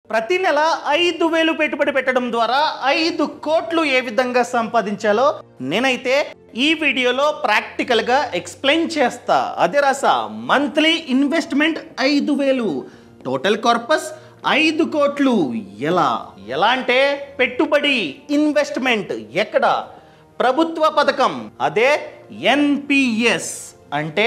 ప్రతి నెల ఐదు వేలు పెట్టుబడి పెట్టడం ద్వారా ఐదు కోట్లు ఏ విధంగా సంపాదించాలో నేనైతే ఈ వీడియోలో ప్రాక్టికల్గా ఎక్స్ప్లెయిన్ చేస్తా అదే రాసా మంత్లీ ఇన్వెస్ట్మెంట్ ఐదు వేలు టోటల్ కార్పస్ ఐదు కోట్లు ఎలా ఎలా అంటే పెట్టుబడి ఇన్వెస్ట్మెంట్ ఎక్కడ ప్రభుత్వ పథకం అదే ఎన్పిఎస్ అంటే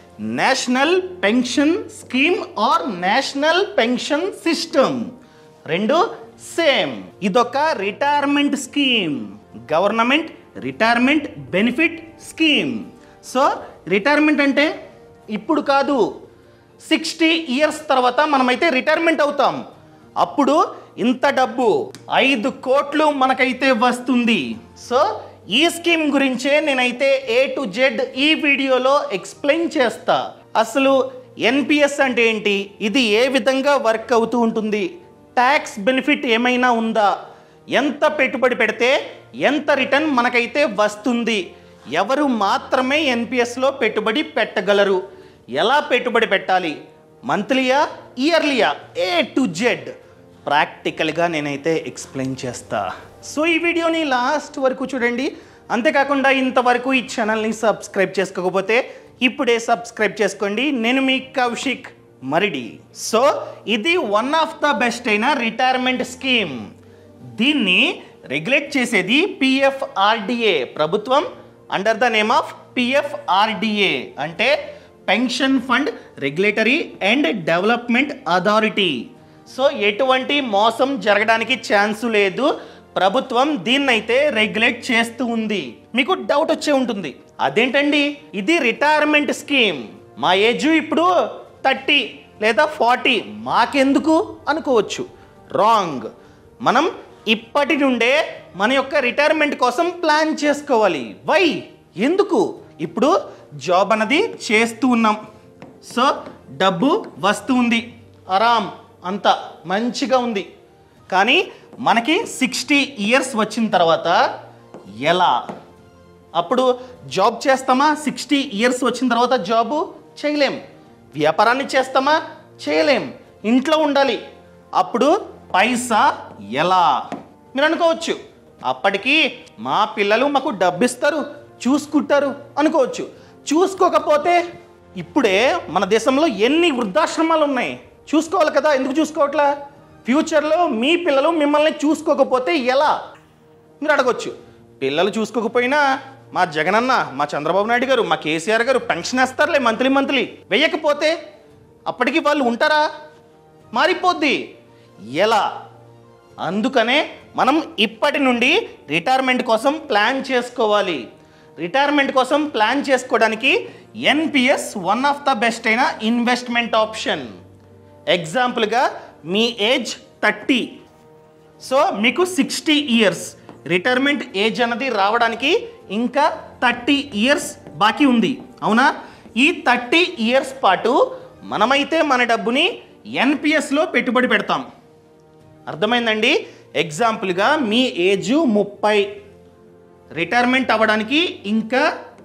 national pension scheme or national pension system రెండు సేమ్ ఇదొక retirement scheme government retirement benefit scheme so retirement అంటే ఇప్పుడు కాదు సిక్స్టీ ఇయర్స్ తర్వాత మనమైతే రిటైర్మెంట్ అవుతాం అప్పుడు ఇంత డబ్బు ఐదు కోట్లు మనకైతే వస్తుంది సో ఈ స్కీమ్ గురించే నేనైతే ఏ టు జెడ్ ఈ వీడియోలో ఎక్స్ప్లెయిన్ చేస్తా అసలు ఎన్పిఎస్ అంటే ఏంటి ఇది ఏ విధంగా వర్క్ అవుతూ ఉంటుంది ట్యాక్స్ బెనిఫిట్ ఏమైనా ఉందా ఎంత పెట్టుబడి పెడితే ఎంత రిటర్న్ మనకైతే వస్తుంది ఎవరు మాత్రమే ఎన్పిఎస్లో పెట్టుబడి పెట్టగలరు ఎలా పెట్టుబడి పెట్టాలి మంత్లీయా ఇయర్లీయా ఏ టు జెడ్ ప్రాక్టికల్గా నేనైతే ఎక్స్ప్లెయిన్ చేస్తా సో ఈ వీడియోని లాస్ట్ వరకు చూడండి అంతేకాకుండా ఇంతవరకు ఈ ఛానల్ని సబ్స్క్రైబ్ చేసుకోకపోతే ఇప్పుడే సబ్స్క్రైబ్ చేసుకోండి నేను మీ కౌశిక్ మరిడి సో ఇది వన్ ఆఫ్ ద బెస్ట్ అయిన రిటైర్మెంట్ స్కీమ్ దీన్ని రెగ్యులేట్ చేసేది పిఎఫ్ఆర్డిఏ ప్రభుత్వం under the name of PFRDA అంటే pension fund regulatory and development authority so ఎటువంటి మోసం జరగడానికి ఛాన్స్ లేదు ప్రభుత్వం దీన్నైతే రెగ్యులేట్ చేస్తూ ఉంది మీకు డౌట్ వచ్చే ఉంటుంది అదేంటండి ఇది రిటైర్మెంట్ స్కీమ్ మా ఏజ్ ఇప్పుడు థర్టీ లేదా ఫార్టీ మాకెందుకు అనుకోవచ్చు రాంగ్ మనం ఇప్పటి నుండే మన యొక్క రిటైర్మెంట్ కోసం ప్లాన్ చేసుకోవాలి వై ఎందుకు ఇప్పుడు జాబ్ అన్నది చేస్తూ ఉన్నాం సో డబ్బు వస్తూ ఉంది ఆరామ్ అంతా మంచిగా ఉంది కానీ మనకి సిక్స్టీ ఇయర్స్ వచ్చిన తర్వాత ఎలా అప్పుడు జాబ్ చేస్తామా సిక్స్టీ ఇయర్స్ వచ్చిన తర్వాత జాబు చేయలేం వ్యాపారాన్ని చేస్తామా చేయలేం ఇంట్లో ఉండాలి అప్పుడు పైసా ఎలా మీరు అనుకోవచ్చు అప్పటికి మా పిల్లలు మాకు డబ్బిస్తారు చూసుకుంటారు అనుకోవచ్చు చూసుకోకపోతే ఇప్పుడే మన దేశంలో ఎన్ని వృద్ధాశ్రమాలు ఉన్నాయి చూసుకోవాలి కదా ఎందుకు చూసుకోవట్లా ఫ్యూచర్లో మీ పిల్లలు మిమ్మల్ని చూసుకోకపోతే ఎలా మీరు అడగొచ్చు పిల్లలు చూసుకోకపోయినా మా జగనన్న మా చంద్రబాబు నాయుడు గారు మా కేసీఆర్ గారు పెన్షన్ వేస్తారులే మంత్లీ మంత్లీ వెయ్యకపోతే అప్పటికి వాళ్ళు ఉంటారా మారిపోద్ది ఎలా అందుకనే మనం ఇప్పటి నుండి రిటైర్మెంట్ కోసం ప్లాన్ చేసుకోవాలి రిటైర్మెంట్ కోసం ప్లాన్ చేసుకోవడానికి NPS one of the best అయిన ఇన్వెస్ట్మెంట్ ఆప్షన్ ఎగ్జాంపుల్గా మీ ఏజ్ థర్టీ సో మీకు సిక్స్టీ ఇయర్స్ రిటైర్మెంట్ ఏజ్ అన్నది రావడానికి ఇంకా థర్టీ ఇయర్స్ బాకీ ఉంది అవునా ఈ థర్టీ ఇయర్స్ పాటు మనమైతే మన డబ్బుని ఎన్పిఎస్లో పెట్టుబడి పెడతాం అర్థమైందండి ఎగ్జాంపుల్గా మీ ఏజ్ ముప్పై రిటైర్మెంట్ అవ్వడానికి ఇంకా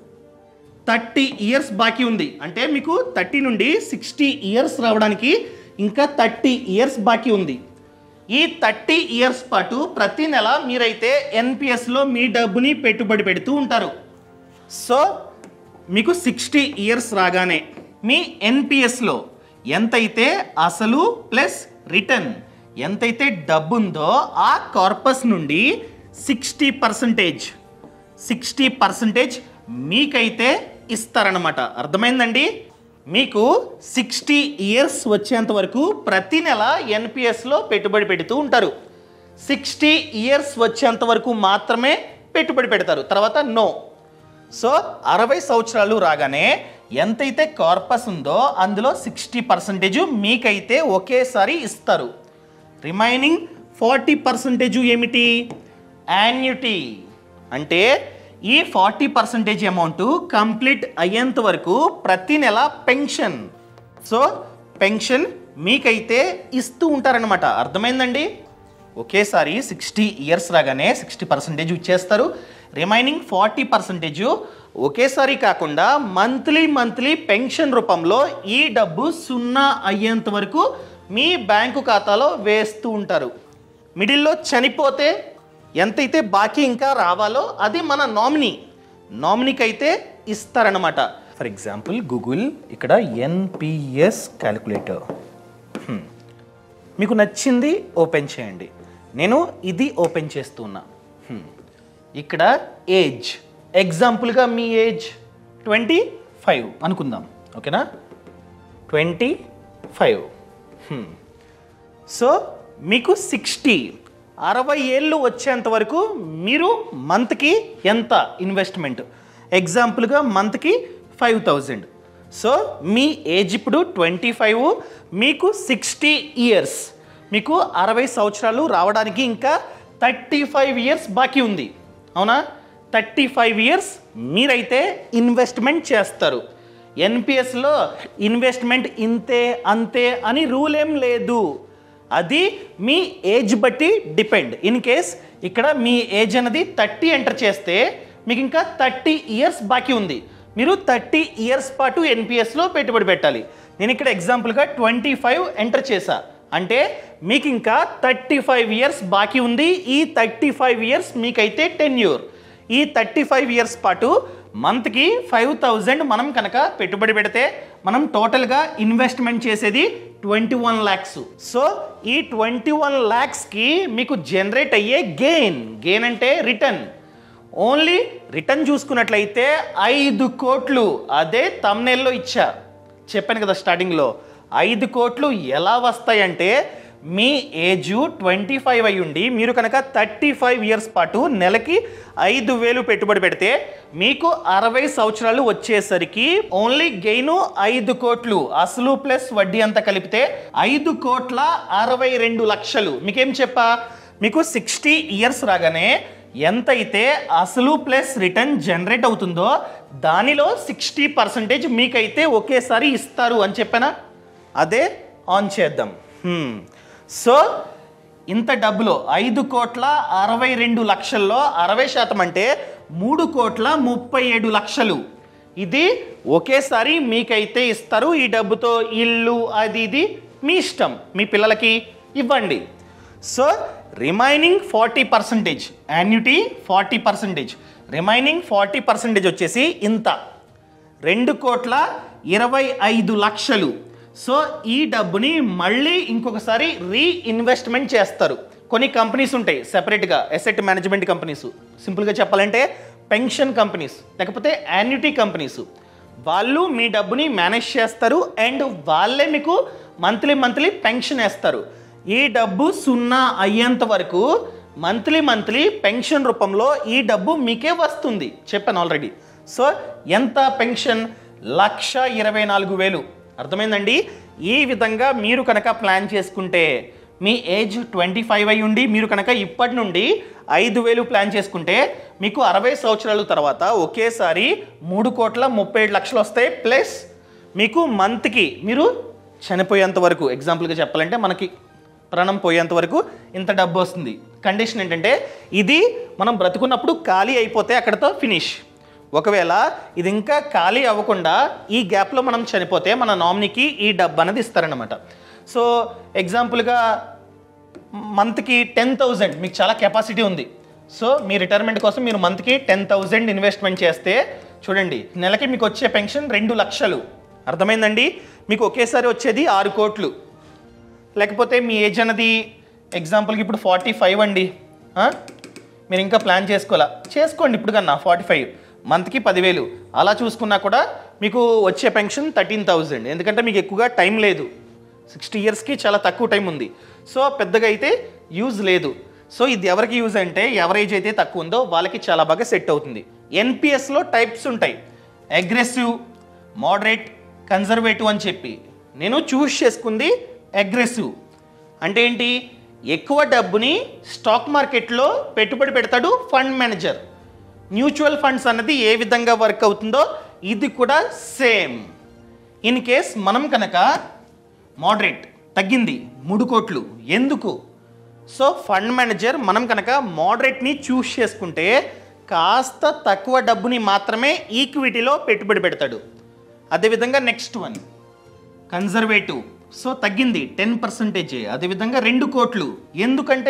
థర్టీ ఇయర్స్ బాకీ ఉంది అంటే మీకు థర్టీ నుండి సిక్స్టీ ఇయర్స్ రావడానికి ఇంకా థర్టీ ఇయర్స్ బాకీ ఉంది ఈ థర్టీ ఇయర్స్ పాటు ప్రతి నెల మీరైతే ఎన్పిఎస్లో మీ డబ్బుని పెట్టుబడి పెడుతూ ఉంటారు సో మీకు సిక్స్టీ ఇయర్స్ రాగానే మీ ఎన్పిఎస్లో ఎంతైతే అసలు ప్లస్ రిటర్న్ ఎంతైతే డబ్బు ఉందో ఆ కార్పస్ నుండి సిక్స్టీ పర్సంటేజ్ సిక్స్టీ పర్సంటేజ్ మీకైతే ఇస్తారనమాట అర్థమైందండి మీకు సిక్స్టీ ఇయర్స్ వచ్చేంత వరకు ప్రతి నెల ఎన్పిఎస్లో పెట్టుబడి పెడుతూ ఉంటారు సిక్స్టీ ఇయర్స్ వచ్చేంత వరకు మాత్రమే పెట్టుబడి పెడతారు తర్వాత నో సో అరవై సంవత్సరాలు రాగానే ఎంతైతే కార్పస్ ఉందో అందులో సిక్స్టీ పర్సెంటేజ్ మీకైతే ఒకేసారి ఇస్తారు రిమైనింగ్ ఫార్టీ పర్సెంటేజ్ ఏమిటి యాన్యుటీ అంటే ఈ ఫార్టీ పర్సెంటేజ్ అమౌంట్ కంప్లీట్ అయ్యేంత వరకు ప్రతి నెల పెన్షన్ సో పెన్షన్ మీకైతే ఇస్తూ ఉంటారనమాట అర్థమైందండి ఒకేసారి సిక్స్టీ ఇయర్స్ రాగానే సిక్స్టీ పర్సెంటేజ్ ఇచ్చేస్తారు రిమైనింగ్ ఫార్టీ పర్సెంటేజ్ ఒకేసారి కాకుండా మంత్లీ మంత్లీ పెన్షన్ రూపంలో ఈ డబ్బు సున్నా అయ్యేంత వరకు మీ బ్యాంకు ఖాతాలో వేస్తూ ఉంటారు మిడిల్లో చనిపోతే ఎంతైతే బాకీ ఇంకా రావాలో అది మన నామినీ నామినీకి అయితే ఇస్తారనమాట ఫర్ ఎగ్జాంపుల్ గూగుల్ ఇక్కడ ఎన్పిఎస్ క్యాలిక్యులేటర్ మీకు నచ్చింది ఓపెన్ చేయండి నేను ఇది ఓపెన్ చేస్తున్నా హ్మ్. ఇక్కడ ఏజ్ ఎగ్జాంపుల్గా మీ ఏజ్ ట్వంటీ ఫైవ్ అనుకుందాం ఓకేనా ట్వంటీ ఫైవ్ సో మీకు సిక్స్టీ అరవై ఏళ్ళు వచ్చేంత వరకు మీరు మంత్కి ఎంత ఇన్వెస్ట్మెంట్ ఎగ్జాంపుల్గా మంత్కి ఫైవ్ థౌజండ్ సో మీ ఏజ్ ఇప్పుడు ట్వంటీ ఫైవ్ మీకు సిక్స్టీ ఇయర్స్ మీకు అరవై సంవత్సరాలు రావడానికి ఇంకా థర్టీ ఫైవ్ ఇయర్స్ బాకీ ఉంది అవునా థర్టీ ఫైవ్ ఇయర్స్ మీరైతే ఇన్వెస్ట్మెంట్ చేస్తారు ఎన్పిఎస్లో ఇన్వెస్ట్మెంట్ ఇంతే అంతే అని రూల్ ఏం లేదు అది మీ ఏజ్ బట్టి డిపెండ్ ఇన్ కేస్ ఇక్కడ మీ ఏజ్ అనేది థర్టీ ఎంటర్ చేస్తే మీకు ఇంకా థర్టీ ఇయర్స్ బాకీ ఉంది మీరు థర్టీ ఇయర్స్ పాటు ఎన్పిఎస్లో పెట్టుబడి పెట్టాలి నేను ఇక్కడ ఎగ్జాంపుల్గా ట్వంటీ ఫైవ్ ఎంటర్ చేశా అంటే మీకు ఇంకా థర్టీ ఫైవ్ ఇయర్స్ బాకీ ఉంది ఈ థర్టీ ఫైవ్ ఇయర్స్ మీకైతే టెన్ ఇయర్ ఈ థర్టీ ఫైవ్ ఇయర్స్ పాటు మంత్కి ఫైవ్ థౌజండ్ మనం కనుక పెట్టుబడి పెడితే మనం టోటల్గా ఇన్వెస్ట్మెంట్ చేసేది ట్వంటీ వన్ ల్యాక్స్ సో ఈ ట్వంటీ వన్ ల్యాక్స్కి మీకు జనరేట్ అయ్యే గెయిన్ గెయిన్ అంటే రిటర్న్ ఓన్లీ రిటర్న్ చూసుకున్నట్లయితే ఐదు కోట్లు అదే తమ్నేల్లో ఇచ్చా చెప్పాను కదా స్టార్టింగ్లో ఐదు కోట్లు ఎలా వస్తాయంటే మీ ఏజ్ ట్వంటీ ఫైవ్ అయి ఉండి మీరు కనుక థర్టీ ఫైవ్ ఇయర్స్ పాటు నెలకి ఐదు వేలు పెట్టుబడి పెడితే మీకు అరవై సంవత్సరాలు వచ్చేసరికి ఓన్లీ గెయిన్ ఐదు కోట్లు అసలు ప్లస్ వడ్డీ అంతా కలిపితే ఐదు కోట్ల అరవై రెండు లక్షలు మీకేం చెప్పా మీకు సిక్స్టీ ఇయర్స్ రాగానే ఎంతైతే అసలు ప్లస్ రిటర్న్ జనరేట్ అవుతుందో దానిలో సిక్స్టీ పర్సెంటేజ్ మీకైతే ఒకేసారి ఇస్తారు అని చెప్పానా అదే ఆన్ చేద్దాం హ్మ్. సో ఇంత డబ్బులో ఐదు కోట్ల అరవై రెండు లక్షల్లో అరవై శాతం అంటే మూడు కోట్ల ముప్పై ఏడు లక్షలు ఇది ఒకేసారి మీకైతే ఇస్తారు ఈ డబ్బుతో ఇల్లు అది ఇది మీ ఇష్టం మీ పిల్లలకి ఇవ్వండి so remaining forty percentage annuity forty percentage remaining forty percentage వచ్చేసి ఇంత రెండు కోట్ల ఇరవై ఐదు లక్షలు సో ఈ డబ్బుని మళ్ళీ ఇంకొకసారి రీఇన్వెస్ట్మెంట్ చేస్తారు కొన్ని కంపెనీస్ ఉంటాయి సెపరేట్గా ఎసెట్ మేనేజ్మెంట్ కంపెనీస్ సింపుల్గా చెప్పాలంటే పెన్షన్ కంపెనీస్ లేకపోతే యాన్యుటీ కంపెనీస్ వాళ్ళు మీ డబ్బుని మేనేజ్ చేస్తారు అండ్ వాళ్ళే మీకు మంత్లీ మంత్లీ పెన్షన్ వేస్తారు ఈ డబ్బు సున్నా అయ్యేంత వరకు మంత్లీ మంత్లీ పెన్షన్ రూపంలో ఈ డబ్బు మీకే వస్తుంది చెప్పాను ఆల్రెడీ సో ఎంత పెన్షన్ లక్ష ఇరవై నాలుగు వేలు అర్థమైందండి ఈ విధంగా మీరు కనుక ప్లాన్ చేసుకుంటే మీ ఏజ్ ట్వంటీ ఫైవ్ అయి ఉండి మీరు కనుక ఇప్పటి నుండి ఐదు వేలు ప్లాన్ చేసుకుంటే మీకు అరవై సంవత్సరాల తర్వాత ఒకేసారి మూడు కోట్ల ముప్పై ఏడు లక్షలు వస్తాయి ప్లస్ మీకు మంత్కి మీరు చనిపోయేంత వరకు ఎగ్జాంపుల్గా చెప్పాలంటే మనకి ప్రాణం పోయేంత వరకు ఇంత డబ్బు వస్తుంది కండిషన్ ఏంటంటే ఇది మనం బ్రతుకున్నప్పుడు ఖాళీ అయిపోతే అక్కడతో ఫినిష్ ఒకవేళ ఇది ఇంకా ఖాళీ అవ్వకుండా ఈ గ్యాప్లో మనం చనిపోతే మన నామినీకి ఈ డబ్బు అనేది ఇస్తారనమాట సో ఎగ్జాంపుల్గా మంత్కి టెన్ థౌజండ్ మీకు చాలా కెపాసిటీ ఉంది సో మీ రిటైర్మెంట్ కోసం మీరు మంత్కి టెన్ థౌజండ్ ఇన్వెస్ట్మెంట్ చేస్తే చూడండి నెలకి మీకు వచ్చే పెన్షన్ రెండు లక్షలు అర్థమైందండి మీకు ఒకేసారి వచ్చేది ఆరు కోట్లు లేకపోతే మీ ఏజ్ అన్నది ఎగ్జాంపుల్కి ఇప్పుడు ఫార్టీ ఫైవ్ అండి ఆ? మీరు ఇంకా ప్లాన్ చేసుకోవాలా చేసుకోండి ఇప్పుడు కన్నా ఫార్టీ ఫైవ్ మంత్కి పదివేలు అలా చూసుకున్నా కూడా మీకు వచ్చే పెన్షన్ థర్టీన్ థౌజండ్ ఎందుకంటే మీకు ఎక్కువగా టైం లేదు సిక్స్టీ ఇయర్స్కి చాలా తక్కువ టైం ఉంది సో పెద్దగా అయితే యూజ్ లేదు సో ఇది ఎవరికి యూజ్ అంటే ఎవరి ఏజ్ అయితే తక్కువ ఉందో వాళ్ళకి చాలా బాగా సెట్ అవుతుంది ఎన్పిఎస్లో టైప్స్ ఉంటాయి అగ్రెసివ్ మోడరేట్ కన్జర్వేటివ్ అని చెప్పి నేను చూస్ చేసుకుంది అగ్రెసివ్ అంటే ఏంటి ఎక్కువ డబ్బుని స్టాక్ మార్కెట్లో పెట్టుబడి పెడతాడు ఫండ్ మేనేజర్ మ్యూచువల్ ఫండ్స్ అన్నది ఏ విధంగా వర్క్ అవుతుందో ఇది కూడా సేమ్ ఇన్ కేస్ మనం కనుక మోడరేట్ తగ్గింది మూడు కోట్లు ఎందుకు సో ఫండ్ మేనేజర్ మనం కనుక మోడరేట్ని చూస్ చేసుకుంటే కాస్త తక్కువ డబ్బుని మాత్రమే ఈక్విటీలో పెట్టుబడి పెడతాడు అదేవిధంగా నెక్స్ట్ వన్ కన్జర్వేటివ్ సో తగ్గింది టెన్ పర్సెంటేజ్ అదేవిధంగా రెండు కోట్లు ఎందుకంటే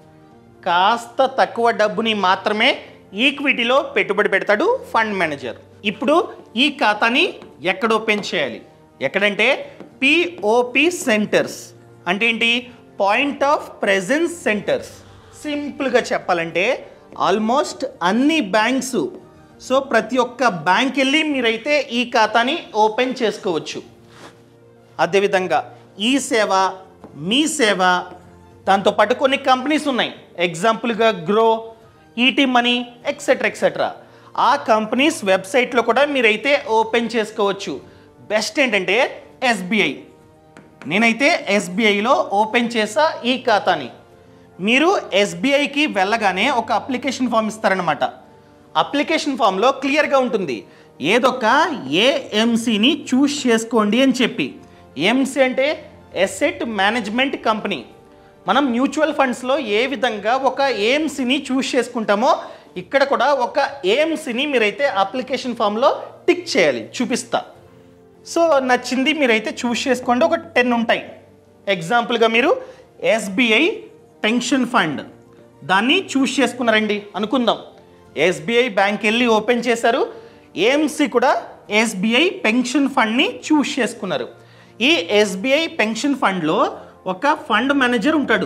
కాస్త తక్కువ డబ్బుని మాత్రమే ఈక్విటీలో పెట్టుబడి పెడతాడు ఫండ్ మేనేజర్ ఇప్పుడు ఈ ఖాతాని ఎక్కడ ఓపెన్ చేయాలి ఎక్కడంటే పిఓపి సెంటర్స్ అంటే ఏంటి పాయింట్ ఆఫ్ ప్రెజెన్స్ సెంటర్స్ సింపుల్గా చెప్పాలంటే ఆల్మోస్ట్ అన్ని బ్యాంక్స్ సో ప్రతి ఒక్క బ్యాంక్ వెళ్ళి మీరైతే ఈ ఖాతాని ఓపెన్ చేసుకోవచ్చు అదేవిధంగా ఈ సేవ మీ సేవ దాంతోపాటు కొన్ని కంపెనీస్ ఉన్నాయి ఎగ్జాంపుల్గా గ్రో ఈటీ మనీ ఎక్సెట్రా ఎక్సెట్రా ఆ కంపెనీస్ వెబ్సైట్లో కూడా మీరైతే ఓపెన్ చేసుకోవచ్చు బెస్ట్ ఏంటంటే ఎస్బీఐ నేనైతే ఎస్బీఐలో ఓపెన్ చేసా ఈ ఖాతాని మీరు ఎస్బీఐకి వెళ్ళగానే ఒక అప్లికేషన్ ఫామ్ ఇస్తారనమాట అప్లికేషన్ ఫామ్లో క్లియర్గా ఉంటుంది ఏదొక ఏఎంసీని చూస్ చేసుకోండి అని చెప్పి ఏఎంసీ అంటే ఎసెట్ మేనేజ్మెంట్ కంపెనీ మనం మ్యూచువల్ ఫండ్స్లో ఏ విధంగా ఒక ఏఎంసీని చూస్ చేసుకుంటామో ఇక్కడ కూడా ఒక ఏఎంసీని మీరైతే అప్లికేషన్ ఫామ్లో టిక్ చేయాలి చూపిస్తా సో నచ్చింది మీరైతే చూస్ చేసుకోండి ఒక టెన్ ఉంటాయి ఎగ్జాంపుల్గా మీరు ఎస్బీఐ పెన్షన్ ఫండ్ దాన్ని చూస్ చేసుకున్నారండి అనుకుందాం ఎస్బీఐ బ్యాంక్ వెళ్ళి ఓపెన్ చేశారు ఏఎంసీ కూడా ఎస్బీఐ పెన్షన్ ఫండ్ని చూస్ చేసుకున్నారు ఈ ఎస్బీఐ పెన్షన్ ఫండ్లో ఒక ఫండ్ మేనేజర్ ఉంటాడు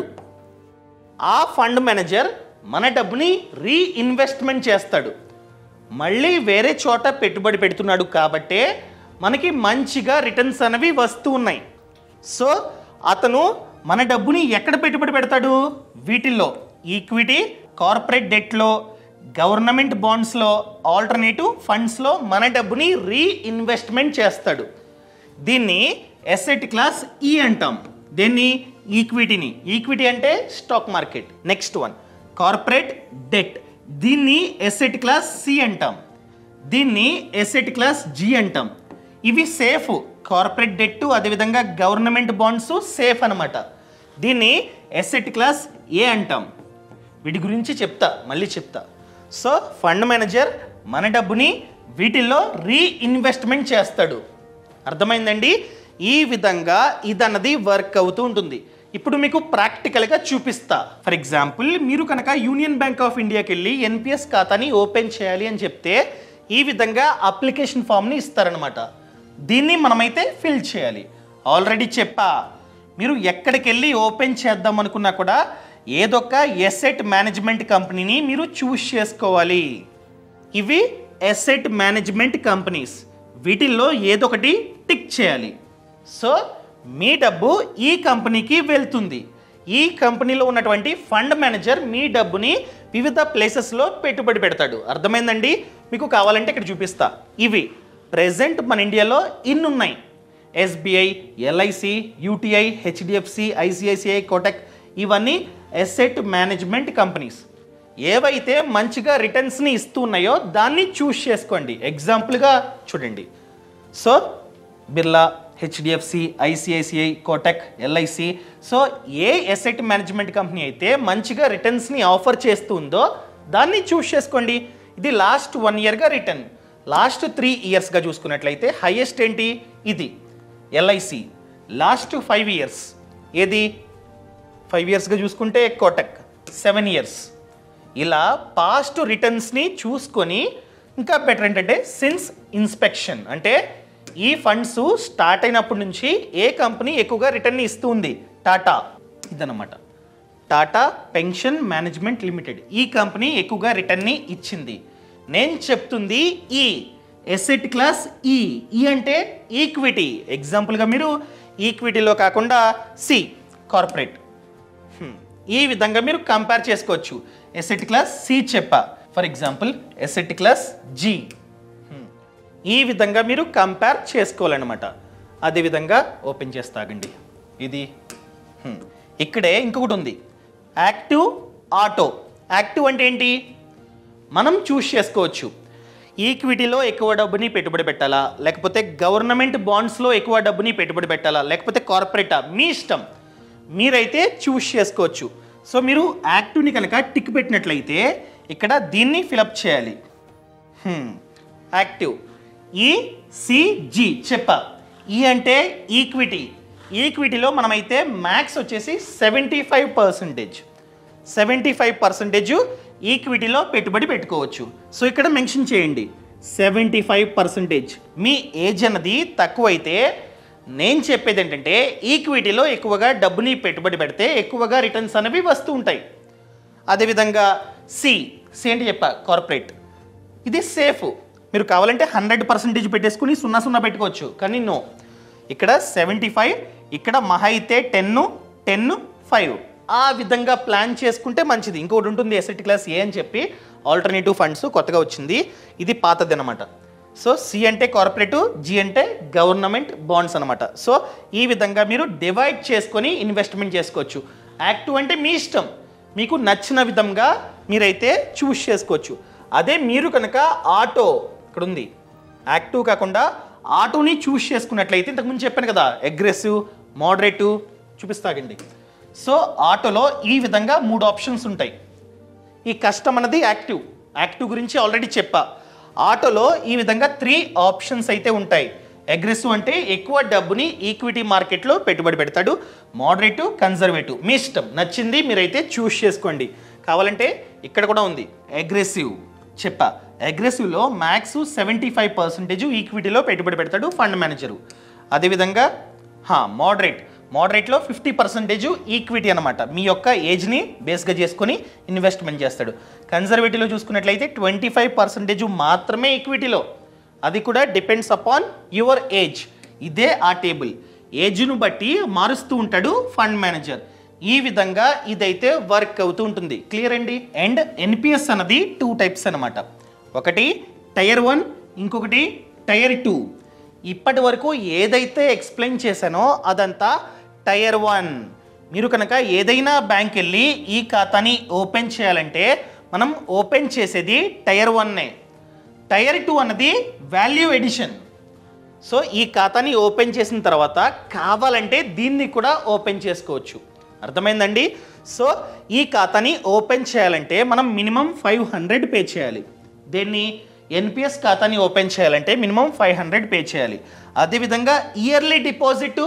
ఆ ఫండ్ మేనేజర్ మన డబ్బుని రీఇన్వెస్ట్మెంట్ చేస్తాడు మళ్ళీ వేరే చోట పెట్టుబడి పెడుతున్నాడు కాబట్టే మనకి మంచిగా రిటర్న్స్ అనేవి వస్తూ ఉన్నాయి సో అతను మన డబ్బుని ఎక్కడ పెట్టుబడి పెడతాడు వీటిల్లో ఈక్విటీ కార్పొరేట్ డెట్లో గవర్నమెంట్ బాండ్స్లో ఆల్టర్నేటివ్ ఫండ్స్లో మన డబ్బుని రీఇన్వెస్ట్మెంట్ చేస్తాడు దీన్ని ఎసెట్ క్లాస్ ఈ అంటాం దీన్ని ఈక్విటీని ఈక్విటీ అంటే stock market next one corporate debt దీన్ని ఎసెట్ క్లాస్ సి అంటాం దీన్ని ఎసెట్ క్లాస్ జి అంటాం ఇవి సేఫ్ కార్పొరేట్ డెట్ అదేవిధంగా గవర్నమెంట్ బాండ్స్ సేఫ్ అనమాట దీన్ని ఎసెట్ క్లాస్ ఏ అంటాం వీటి గురించి చెప్తా మళ్ళీ చెప్తా సో ఫండ్ మేనేజర్ మన డబ్బుని వీటిల్లో రీఇన్వెస్ట్మెంట్ చేస్తాడు అర్థమైందండి ఈ విధంగా ఇదన్నది వర్క్ అవుతూ ఉంటుంది ఇప్పుడు మీకు ప్రాక్టికల్గా చూపిస్తా ఫర్ ఎగ్జాంపుల్ మీరు కనుక యూనియన్ బ్యాంక్ ఆఫ్ ఇండియాకి వెళ్ళి ఎన్పిఎస్ ఖాతాని ఓపెన్ చేయాలి అని చెప్తే ఈ విధంగా అప్లికేషన్ ఫామ్ని ఇస్తారనమాట దీన్ని మనమైతే ఫిల్ చేయాలి ఆల్రెడీ చెప్పా మీరు ఎక్కడికి వెళ్ళి ఓపెన్ చేద్దాం అనుకున్నా కూడా ఏదొక ఎసెట్ మేనేజ్మెంట్ కంపెనీని మీరు చూస్ చేసుకోవాలి ఇవి ఎసెట్ మేనేజ్మెంట్ కంపెనీస్ వీటిల్లో ఏదొకటి టిక్ చేయాలి సో మీ డబ్బు ఈ కంపెనీకి వెళ్తుంది ఈ కంపెనీలో ఉన్నటువంటి ఫండ్ మేనేజర్ మీ డబ్బుని వివిధ ప్లేసెస్లో పెట్టుబడి పెడతాడు అర్థమైందండి మీకు కావాలంటే ఇక్కడ చూపిస్తా ఇవి ప్రెసెంట్ మన ఇండియాలో ఇన్ని ఉన్నాయి SBI LIC UTI HDFC ICICI Kotak ఇవన్నీ ఎసెట్ మేనేజ్మెంట్ కంపెనీస్ ఏవైతే మంచిగా రిటర్న్స్ని ఇస్తూ ఉన్నాయో దాన్ని చూస్ చేసుకోండి ఎగ్జాంపుల్గా చూడండి so Birla HDFC ICICI Kotak LIC so ఏ ఎసెట్ మేనేజ్మెంట్ కంపెనీ అయితే మంచిగా రిటర్న్స్ని ఆఫర్ చేస్తుందో దాన్ని చూస్ చేసుకోండి ఇది లాస్ట్ వన్ ఇయర్గా రిటర్న్ లాస్ట్ త్రీ ఇయర్స్గా చూసుకున్నట్లయితే హైయెస్ట్ ఏంటి ఇది ఎల్ఐసి లాస్ట్ ఫైవ్ ఇయర్స్ ఏది ఫైవ్ ఇయర్స్గా చూసుకుంటే కోటక్ సెవెన్ ఇయర్స్ ఇలా పాస్ట్ రిటర్న్స్ని చూసుకొని ఇంకా బెటర్ ఏంటంటే సిన్స్ ఇన్స్పెక్షన్ అంటే ఈ ఫండ్స్ స్టార్ట్ అయినప్పటి నుంచి ఏ కంపెనీ ఎక్కువగా రిటర్న్ ఇస్తూ ఉంది టాటా ఇదన్నమాట టాటా పెన్షన్ మేనేజ్మెంట్ లిమిటెడ్ ఈ కంపెనీ ఎక్కువగా రిటర్న్ని ఇచ్చింది నేను చెప్తుంది ఈ ఎసెట్ క్లాస్ ఈ ఈ అంటే ఈక్విటీ ఎగ్జాంపుల్గా మీరు ఈక్విటీలో కాకుండా సి కార్పొరేట్ హ్మ్. ఈ విధంగా మీరు కంపేర్ చేసుకోవచ్చు ఎసెట్ క్లాస్ సి చెప్పా for example asset class G ఈ విధంగా మీరు కంపేర్ చేసుకోవాలన్నమాట అదేవిధంగా ఓపెన్ చేస్తాగండి ఇది హ్మ్. ఇక్కడే ఇంకొకటి ఉంది యాక్టివ్ ఆటో యాక్టివ్ అంటే ఏంటి మనం చూస్ చేసుకోవచ్చు ఈక్విటీలో ఎక్కువ డబ్బుని పెట్టుబడి పెట్టాలా లేకపోతే గవర్నమెంట్ బాండ్స్లో ఎక్కువ డబ్బుని పెట్టుబడి పెట్టాలా లేకపోతే కార్పొరేటా మీ ఇష్టం మీరైతే చూస్ చేసుకోవచ్చు సో మీరు యాక్టివ్ని కనుక టిక్ పెట్టినట్లయితే ఇక్కడ దీన్ని ఫిలప్ చేయాలి హ్మ్. యాక్టివ్ ఈసిజి చెప్ప ఈ అంటే ఈక్విటీ ఈక్విటీలో మనమైతే మ్యాక్స్ వచ్చేసి seventy five percentage seventy five percentage ఈక్విటీలో పెట్టుబడి పెట్టుకోవచ్చు సో ఇక్కడ మెన్షన్ చేయండి సెవెంటీ ఫైవ్ పర్సెంటేజ్ మీ ఏజ్ అన్నది తక్కువైతే నేను చెప్పేది ఏంటంటే ఈక్విటీలో ఎక్కువగా డబ్బుని పెట్టుబడి పెడితే ఎక్కువగా రిటర్న్స్ అనేవి వస్తూ ఉంటాయి అదేవిధంగా సి సి అంటే చెప్పా కార్పొరేట్ ఇది సేఫ్ మీరు కావాలంటే హండ్రెడ్ పర్సెంటేజ్ పెట్టేసుకుని సున్నా సున్నా పెట్టుకోవచ్చు కానీ నో ఇక్కడ సెవెంటీ ఫైవ్ ఇక్కడ మహా అయితే టెన్ టెన్ ఫైవ్ ఆ విధంగా ప్లాన్ చేసుకుంటే మంచిది ఇంకోటి ఉంటుంది ఎసెట్ క్లాస్ ఏ అని చెప్పి ఆల్టర్నేటివ్ ఫండ్స్ కొత్తగా వచ్చింది ఇది పాతది అనమాట సో సి అంటే కార్పొరేటివ్ జి అంటే గవర్నమెంట్ బాండ్స్ అనమాట సో ఈ విధంగా మీరు డివైడ్ చేసుకొని ఇన్వెస్ట్మెంట్ చేసుకోవచ్చు యాక్టివ్ అంటే మీ ఇష్టం మీకు నచ్చిన విధంగా మీరైతే చూస్ చేసుకోవచ్చు అదే మీరు కనుక ఆటో ఇక్కడ ఉంది యాక్టివ్ కాకుండా ఆటోని చూస్ చేసుకున్నట్లయితే ఇంతకుముందు చెప్పాను కదా అగ్రెసివ్ మోడరేటివ్ చూపిస్తాగండి సో ఆటోలో ఈ విధంగా మూడు ఆప్షన్స్ ఉంటాయి ఈ కష్టం అన్నది యాక్టివ్ యాక్టివ్ గురించి ఆల్రెడీ చెప్పా ఆటోలో ఈ విధంగా త్రీ ఆప్షన్స్ అయితే ఉంటాయి అగ్రెసివ్ అంటే ఎక్కువ డబ్బుని ఈక్విటీ మార్కెట్లో పెట్టుబడి పెడతాడు మోడరేటివ్ కన్జర్వేటివ్ మీ ఇష్టం నచ్చింది మీరైతే చూస్ చేసుకోండి కావాలంటే ఇక్కడ కూడా ఉంది అగ్రెసివ్ చెప్పా అగ్రెసివ్లో మ్యాక్స్ సెవెంటీ ఫైవ్ పర్సెంటేజ్ ఈక్విటీలో పెట్టుబడి పెడతాడు ఫండ్ మేనేజరు అదేవిధంగా మోడరేట్ మోడరేట్లో ఫిఫ్టీ పర్సెంటేజ్ ఈక్విటీ అనమాట మీ యొక్క ఏజ్ని బేస్గా చేసుకొని ఇన్వెస్ట్మెంట్ చేస్తాడు కన్జర్వేటివ్లో చూసుకున్నట్లయితే ట్వంటీ ఫైవ్ పర్సెంటేజ్ మాత్రమే ఈక్విటీలో అది కూడా డిపెండ్స్ అపాన్ యువర్ ఏజ్ ఇదే ఆ టేబుల్ ఏజ్ను బట్టి మారుస్తూ ఉంటాడు ఫండ్ మేనేజర్ ఈ విధంగా ఇదైతే వర్క్ అవుతూ ఉంటుంది క్లియర్ అండి అండ్ ఎన్పిఎస్ అన్నది టూ టైప్స్ అనమాట ఒకటి టైర్ వన్ ఇంకొకటి టైర్ టూ ఇప్పటి వరకు ఏదైతే ఎక్స్ప్లెయిన్ చేశానో అదంతా టైర్ వన్ మీరు కనుక ఏదైనా బ్యాంక్ వెళ్ళి ఈ ఖాతాని ఓపెన్ చేయాలంటే మనం ఓపెన్ చేసేది టైర్ వన్నే టైర్ టూ అన్నది వాల్యూ ఎడిషన్ సో ఈ ఖాతాని ఓపెన్ చేసిన తర్వాత కావాలంటే దీన్ని కూడా ఓపెన్ చేసుకోవచ్చు అర్థమైందండి సో ఈ ఖాతాని ఓపెన్ చేయాలంటే మనం మినిమం ఫైవ్ హండ్రెడ్ పే చేయాలి దీన్ని ఎన్పిఎస్ ఖాతాని ఓపెన్ చేయాలంటే మినిమం ఫైవ్ హండ్రెడ్ పే చేయాలి అదేవిధంగా yearly deposit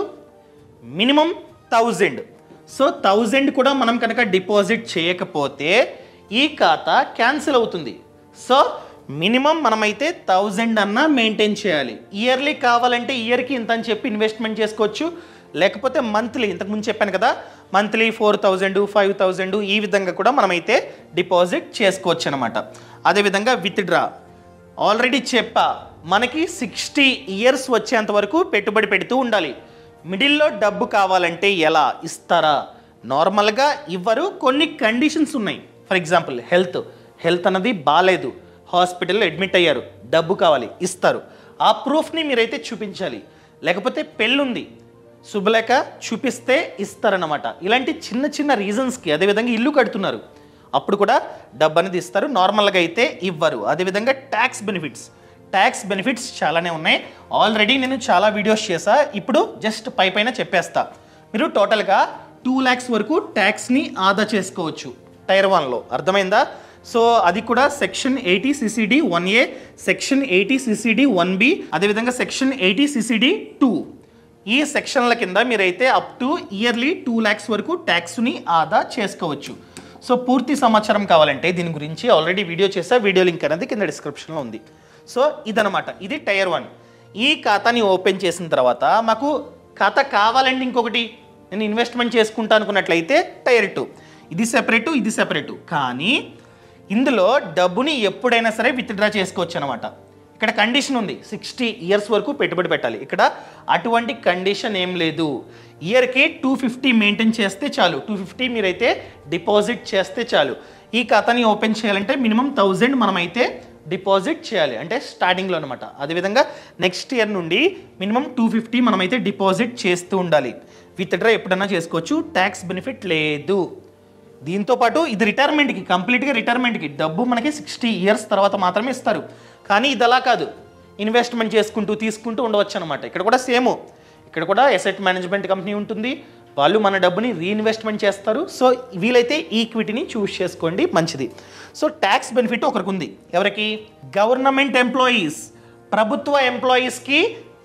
minimum thousand so thousand కూడా మనం కనుక డిపాజిట్ చేయకపోతే ఈ ఖాతా క్యాన్సిల్ అవుతుంది సో మినిమం మనమైతే థౌజండ్ అన్న మెయింటైన్ చేయాలి ఇయర్లీ కావాలంటే ఇయర్కి ఇంత అని చెప్పి ఇన్వెస్ట్మెంట్ చేసుకోవచ్చు లేకపోతే మంత్లీ ఇంతకుముందు చెప్పాను కదా monthly four thousand five thousand ఈ విధంగా కూడా మనమైతే డిపాజిట్ చేసుకోవచ్చు అనమాట అదేవిధంగా విత్డ్రా ఆల్రెడీ చెప్పా మనకి సిక్స్టీ ఇయర్స్ వచ్చేంత వరకు పెట్టుబడి పెడుతూ ఉండాలి మిడిల్లో డబ్బు కావాలంటే ఎలా ఇస్తారా నార్మల్గా ఇవ్వరు కొన్ని కండిషన్స్ ఉన్నాయి ఫర్ ఎగ్జాంపుల్ హెల్త్ హెల్త్ అన్నది బాగాలేదు హాస్పిటల్లో అడ్మిట్ అయ్యారు డబ్బు కావాలి ఇస్తారు ఆ ప్రూఫ్ని మీరైతే చూపించాలి లేకపోతే పెళ్ళుంది శుభలేఖ చూపిస్తే ఇస్తారన్నమాట ఇలాంటి చిన్న చిన్న రీజన్స్కి అదేవిధంగా ఇల్లు కడుతున్నారు అప్పుడు కూడా డబ్బు అనేది ఇస్తారు నార్మల్గా అయితే ఇవ్వరు అదేవిధంగా ట్యాక్స్ బెనిఫిట్స్ ట్యాక్స్ బెనిఫిట్స్ చాలానే ఉన్నాయి ఆల్రెడీ నేను చాలా వీడియోస్ చేసా ఇప్పుడు జస్ట్ పై పైన చెప్పేస్తా మీరు టోటల్గా టూ ల్యాక్స్ వరకు ట్యాక్స్ని ఆదా చేసుకోవచ్చు టైర్ వన్లో అర్థమైందా సో అది కూడా section eighty CCD one A section eighty CCD one B అదేవిధంగా సెక్షన్ ఎయిటీ సిసిడి టూ ఈ సెక్షన్ల కింద మీరైతే up to yearly two lakhs వరకు ట్యాక్స్ని ఆదా చేసుకోవచ్చు సో పూర్తి సమాచారం కావాలంటే దీని గురించి ఆల్రెడీ వీడియో చేసా వీడియో లింక్ అనేది కింద డిస్క్రిప్షన్లో ఉంది సో ఇదనమాట ఇది టైర్ వన్ ఈ ఖాతాని ఓపెన్ చేసిన తర్వాత మాకు ఖాతా కావాలండి ఇంకొకటి నేను ఇన్వెస్ట్మెంట్ చేసుకుంటా అనుకున్నట్లయితే టైర్ టూ ఇది సెపరేటు ఇది సెపరేటు కానీ ఇందులో డబ్బుని ఎప్పుడైనా సరే విత్డ్రా చేసుకోవచ్చు అనమాట ఇక్కడ కండిషన్ ఉంది సిక్స్టీ ఇయర్స్ వరకు పెట్టుబడి పెట్టాలి ఇక్కడ అటువంటి కండిషన్ ఏం లేదు ఇయర్కి టూ ఫిఫ్టీ మెయింటైన్ చేస్తే చాలు టూ ఫిఫ్టీ మీరైతే డిపాజిట్ చేస్తే చాలు ఈ ఖాతాని ఓపెన్ చేయాలంటే మినిమం థౌజండ్ మనమైతే డిపాజిట్ చేయాలి అంటే స్టార్టింగ్లో అనమాట అదేవిధంగా నెక్స్ట్ ఇయర్ నుండి మినిమం టూ ఫిఫ్టీ మనమైతే డిపాజిట్ చేస్తూ ఉండాలి విత్డ్రా ఎప్పుడన్నా చేసుకోవచ్చు ట్యాక్స్ బెనిఫిట్ లేదు దీంతో పాటు ఇది రిటైర్మెంట్కి కంప్లీట్గా రిటైర్మెంట్కి డబ్బు మనకి సిక్స్టీ ఇయర్స్ తర్వాత మాత్రమే ఇస్తారు కానీ ఇది అలా కాదు ఇన్వెస్ట్మెంట్ చేసుకుంటూ తీసుకుంటూ ఉండవచ్చు అనమాట ఇక్కడ కూడా సేమ్ ఇక్కడ కూడా ఎసెట్ మేనేజ్మెంట్ కంపెనీ ఉంటుంది వాళ్ళు మన డబ్బుని రీఇన్వెస్ట్మెంట్ చేస్తారు సో వీలైతే ఈక్విటీని చూస్ చేసుకోండి మంచిది సో ట్యాక్స్ బెనిఫిట్ ఒకరికి ఉంది ఎవరికి గవర్నమెంట్ ఎంప్లాయీస్ ప్రభుత్వ ఎంప్లాయీస్కి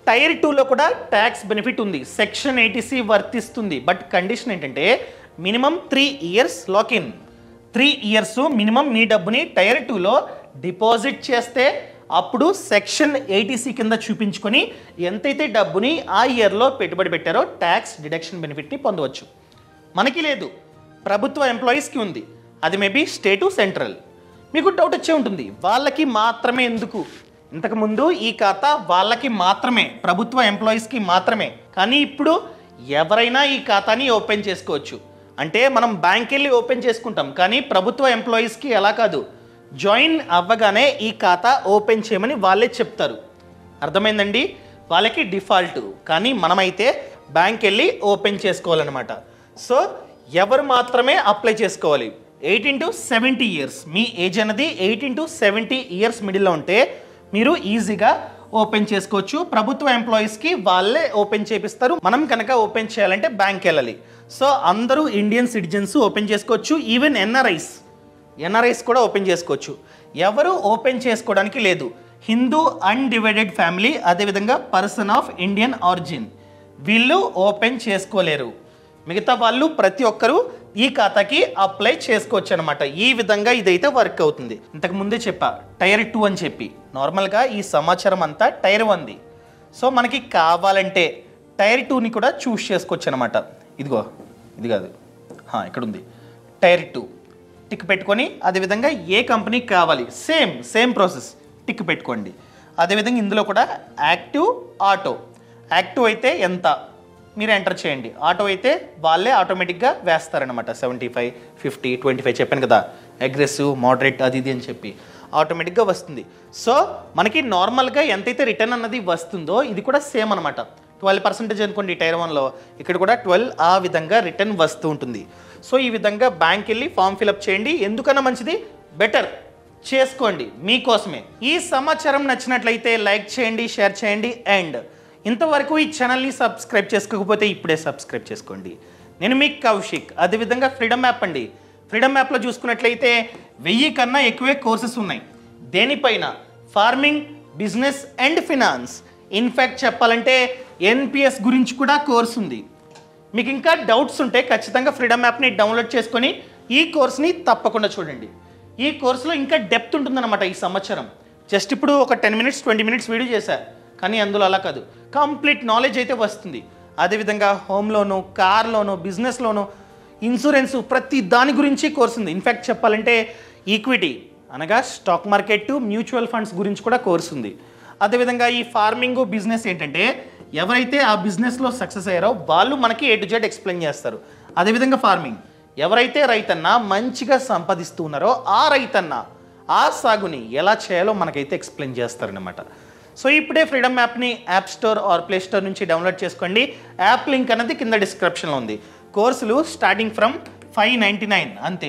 టైర్ టూలో కూడా ట్యాక్స్ బెనిఫిట్ ఉంది సెక్షన్ ఎయిటీసీ వర్తిస్తుంది బట్ కండిషన్ ఏంటంటే minimum three years lock in three years minimum మీ డబ్బుని టైర్ టూలో డిపాజిట్ చేస్తే అప్పుడు సెక్షన్ ఎయిటీసీ కింద చూపించుకొని ఎంతైతే డబ్బుని ఆ ఇయర్లో పెట్టుబడి పెట్టారో ట్యాక్స్ డిడక్షన్ బెనిఫిట్ని పొందవచ్చు మనకి లేదు ప్రభుత్వ ఎంప్లాయీస్కి ఉంది అది మేబీ స్టేటు సెంట్రల్ మీకు డౌట్ వచ్చే ఉంటుంది వాళ్ళకి మాత్రమే ఎందుకు ఇంతకుముందు ఈ ఖాతా వాళ్ళకి మాత్రమే ప్రభుత్వ ఎంప్లాయీస్కి మాత్రమే కానీ ఇప్పుడు ఎవరైనా ఈ ఖాతాని ఓపెన్ చేసుకోవచ్చు అంటే మనం బ్యాంక్ వెళ్ళి ఓపెన్ చేసుకుంటాం కానీ ప్రభుత్వ ఎంప్లాయీస్కి ఎలా కాదు జాయిన్ అవ్వగానే ఈ ఖాతా ఓపెన్ చేయమని వాళ్ళే చెప్తారు అర్థమైందండి వాళ్ళకి డిఫాల్ట్ కానీ మనమైతే బ్యాంక్ వెళ్ళి ఓపెన్ చేసుకోవాలన్నమాట సో ఎవరు మాత్రమే అప్లై చేసుకోవాలి ఎయిటీన్ టు సెవెంటీ ఇయర్స్ మీ ఏజ్ అనేది ఎయిటీన్ టు సెవెంటీ ఇయర్స్ మిడిల్లో ఉంటే మీరు ఈజీగా ఓపెన్ చేసుకోవచ్చు ప్రభుత్వ ఎంప్లాయీస్కి వాళ్ళే ఓపెన్ చేపిస్తారు మనం కనుక ఓపెన్ చేయాలంటే బ్యాంక్ వెళ్ళాలి సో అందరూ ఇండియన్ సిటిజన్స్ ఓపెన్ చేసుకోవచ్చు ఈవెన్ ఎన్ఆర్ఐస్ ఎన్ఆర్ఐస్ కూడా ఓపెన్ చేసుకోవచ్చు ఎవరు ఓపెన్ చేసుకోవడానికి లేదు హిందూ అన్డివైడెడ్ ఫ్యామిలీ అదేవిధంగా పర్సన్ ఆఫ్ ఇండియన్ ఆరిజిన్ వీళ్ళు ఓపెన్ చేసుకోలేరు మిగతా వాళ్ళు ప్రతి ఒక్కరూ ఈ ఖాతాకి అప్లై చేసుకోవచ్చు అనమాట ఈ విధంగా ఇదైతే వర్క్ అవుతుంది ఇంతకు ముందే చెప్పా టైర్ టూ అని చెప్పి నార్మల్గా ఈ సమాచారం అంతా టైర్ వన్ది సో మనకి కావాలంటే టైర్ టూని కూడా చూస్ చేసుకోవచ్చు అనమాట ఇదిగో ఇది కాదు హా, ఇక్కడ ఉంది టైర్ టూ టిక్ పెట్టుకొని అదేవిధంగా ఏ కంపెనీకి కావాలి సేమ్ సేమ్ ప్రాసెస్ టిక్ పెట్టుకోండి అదేవిధంగా ఇందులో కూడా యాక్టివ్ ఆటో యాక్టివ్ అయితే ఎంత మీరు ఎంటర్ చేయండి ఆటో అయితే వాళ్ళే ఆటోమేటిక్గా వేస్తారనమాట seventy five fifty twenty five చెప్పాను కదా అగ్రెసివ్ మోడరేట్ అది ఇది అని చెప్పి ఆటోమేటిక్గా వస్తుంది సో మనకి నార్మల్గా ఎంతైతే రిటర్న్ అన్నది వస్తుందో ఇది కూడా సేమ్ అనమాట ట్వెల్వ్ పర్సెంటేజ్ అనుకోండి టైర్ వన్లో ఇక్కడ కూడా ట్వెల్వ్ ఆ విధంగా రిటర్న్ వస్తూ ఉంటుంది సో ఈ విధంగా బ్యాంక్ వెళ్ళి ఫామ్ ఫిలప్ చేయండి ఎందుకన్నా మంచిది బెటర్ చేసుకోండి మీకోసమే ఈ సమాచారం నచ్చినట్లయితే లైక్ చేయండి షేర్ చేయండి అండ్ ఇంతవరకు ఈ ఛానల్ని సబ్స్క్రైబ్ చేసుకోకపోతే ఇప్పుడే సబ్స్క్రైబ్ చేసుకోండి నేను మీ కౌశిక్ అదేవిధంగా ఫ్రీడమ్ యాప్ అండి ఫ్రీడమ్ యాప్లో చూసుకున్నట్లయితే వెయ్యి కన్నా ఎక్కువే కోర్సెస్ ఉన్నాయి దేనిపైన farming business and finance in fact చెప్పాలంటే ఎన్పిఎస్ గురించి కూడా కోర్స్ ఉంది మీకు ఇంకా డౌట్స్ ఉంటే ఖచ్చితంగా ఫ్రీడమ్ యాప్ని డౌన్లోడ్ చేసుకొని ఈ కోర్స్ని తప్పకుండా చూడండి ఈ కోర్సులో ఇంకా డెప్త్ ఉంటుందన్నమాట ఈ సంవత్సరం జస్ట్ ఇప్పుడు ఒక ten minutes twenty minutes video చేశా కానీ అందులో అలా కాదు కంప్లీట్ నాలెడ్జ్ అయితే వస్తుంది అదేవిధంగా home loan car loan business loan insurance ప్రతి దాని గురించి కోర్స్ ఉంది ఇన్ఫ్యాక్ట్ చెప్పాలంటే ఈక్విటీ అనగా స్టాక్ మార్కెట్ మ్యూచువల్ ఫండ్స్ గురించి కూడా కోర్స్ ఉంది అదేవిధంగా ఈ ఫార్మింగ్ బిజినెస్ ఏంటంటే ఎవరైతే ఆ బిజినెస్లో సక్సెస్ అయ్యారో వాళ్ళు మనకి ఏ టు జెడ్ ఎక్స్ప్లెయిన్ చేస్తారు అదేవిధంగా ఫార్మింగ్ ఎవరైతే రైతన్న మంచిగా సంపాదిస్తూ ఉన్నారో ఆ రైతన్న ఆ సాగుని ఎలా చేయాలో మనకైతే ఎక్స్ప్లెయిన్ చేస్తారనమాట సో ఇప్పుడే ఫ్రీడమ్ యాప్ని app store or play store నుంచి డౌన్లోడ్ చేసుకోండి యాప్ లింక్ అనేది కింద డిస్క్రిప్షన్లో ఉంది కోర్సులు starting from five ninety nine అంతే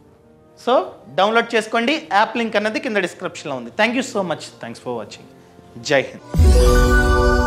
సో డౌన్లోడ్ చేసుకోండి యాప్ లింక్ అన్నది కింద డిస్క్రిప్షన్లో ఉంది thank you so much thanks for watching జై హింద్